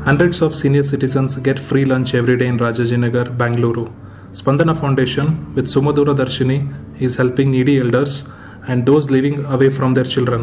Hundreds of senior citizens get free lunch every day in Rajajinagar, Bangalore. Spandana Foundation with Sumodura Darshini is helping needy elders and those living away from their children.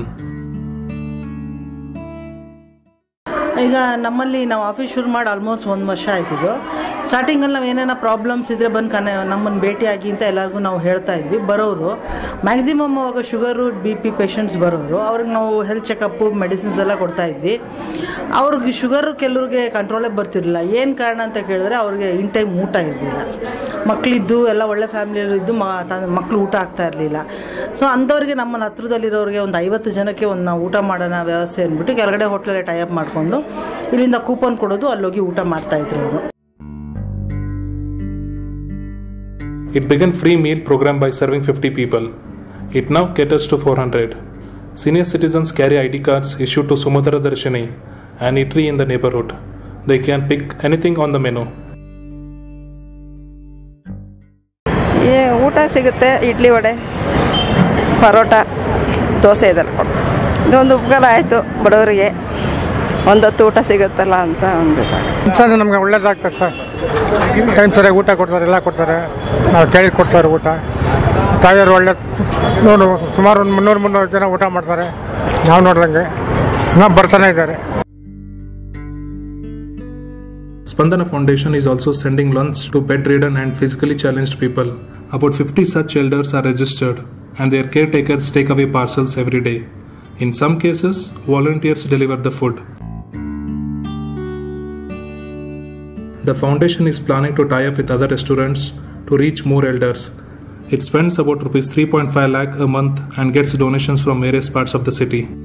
ಈಗ ನಮ್ಮಲ್ಲಿ ನಾವು office ಶುರು ಮಾಡಿ almost ಒಂದು ವರ್ಷ ಆಯ್ತಿದ್ದು ಸ್ಟಾರ್ಟಿಂಗಲ್ಲಿ ನಾವು ಏನೇನೋ ಪ್ರಾಬ್ಲಮ್ಸ್ ಇದ್ದರೆ ಬಂದು ಕನೆ ನಮ್ಮನ್ನು ಭೇಟಿಯಾಗಿ ಅಂತ ಎಲ್ಲರಿಗೂ ನಾವು ಹೇಳ್ತಾ ಇದ್ವಿ ಬರೋರು ಮ್ಯಾಕ್ಸಿಮಮ್ ಅವಾಗ ಶುಗರು ಬಿ ಪಿ ಪೇಷಂಟ್ಸ್ ಬರೋರು ಅವ್ರಿಗೆ ನಾವು ಹೆಲ್ತ್ ಚೆಕಪ್ಪು ಮೆಡಿಸಿನ್ಸ್ ಎಲ್ಲ ಕೊಡ್ತಾ ಇದ್ವಿ ಅವ್ರಿಗೆ ಶುಗರು ಕೆಲವ್ರಿಗೆ ಕಂಟ್ರೋಲೇ ಬರ್ತಿರಲಿಲ್ಲ ಏನು ಕಾರಣ ಅಂತ ಕೇಳಿದ್ರೆ ಅವ್ರಿಗೆ ಇನ್ ಟೈಮ್ ಊಟ ಇರಲಿಲ್ಲ ಮಕ್ಕಳಿದ್ದು ಎಲ್ಲ ಒಳ್ಳೆ ಫ್ಯಾಮಿಲಿಯಲ್ಲಿದ್ದು ಮ ಮಕ್ಕಳು ಊಟ ಆಗ್ತಾ ಇರಲಿಲ್ಲ ಸೊ ಅಂಥವ್ರಿಗೆ ನಮ್ಮ ಹತ್ರದಲ್ಲಿರೋರಿಗೆ ಒಂದು ಐವತ್ತು ಜನಕ್ಕೆ ಒಂದು ನಾವು ಊಟ ಮಾಡೋಣ ವ್ಯವಸ್ಥೆ ಅಂದ್ಬಿಟ್ಟು ಕೆಳಗಡೆ ಹೋಟ್ಲಲ್ಲೇ ಟೈಅಪ್ ಮಾಡಿಕೊಂಡು ಇಲ್ಲಿಂದ ಕೂಪನ್ ಕೊಡೋದು ಅಲ್ಲೋಗಿ ಊಟ ಮಾಡ್ತಾಯಿದ್ರು ಅವರು It began free meal program by serving 50 people. It now caters to 400. Senior citizens carry ID cards issued to Sumodara Darshini, an eatery in the neighborhood. They can pick anything on the menu. ಏ ಊಟ ಸಿಗುತ್ತೆ ಇಡ್ಲಿ ವಡೆ ಪರೋಟ ದೋಸೆ ಇದೆಲ್ಲ ಕೊಡ್ತಾರೆ ಇದೊಂದು ಉಪಕಾರ ಆಯಿತು ಬಡವರಿಗೆ ಒಂದೊತ್ತು ಊಟ ಸಿಗುತ್ತಲ್ಲ ಅಂತ ಒಂದು ಇದಾಗುತ್ತೆ. ಸರ್ ನಮಗೆ ಒಳ್ಳೇದಾಗ್ತದೆ ಸರ್ ಟೈಮ್ ಸರಿಯಾಗಿ ಊಟ ಕೊಡ್ತಾರೆ ಎಲ್ಲ ಕೊಡ್ತಾರೆ ನಾವು ಕೇಳಿ ಕೊಡ್ತಾರೆ ಊಟ ತಾಯಿಯವರು ಒಳ್ಳೆ ನೋಡು ಸುಮಾರು ಒಂದು ಮುನ್ನೂರು ಮುನ್ನೂರು ಜನ ಊಟ ಮಾಡ್ತಾರೆ ನಾವು ನೋಡ್ದಂಗೆ ನಾವು ಬರ್ತಾನೆ ಇದ್ದಾರೆ Spandana Foundation is also sending lunch to bedridden and physically challenged people. About 50 such elders are registered, and their caretakers take away parcels every day. In some cases, volunteers deliver the food. The foundation is planning to tie up with other restaurants to reach more elders. It spends about rupees 3.5 lakh a month and gets donations from various parts of the city.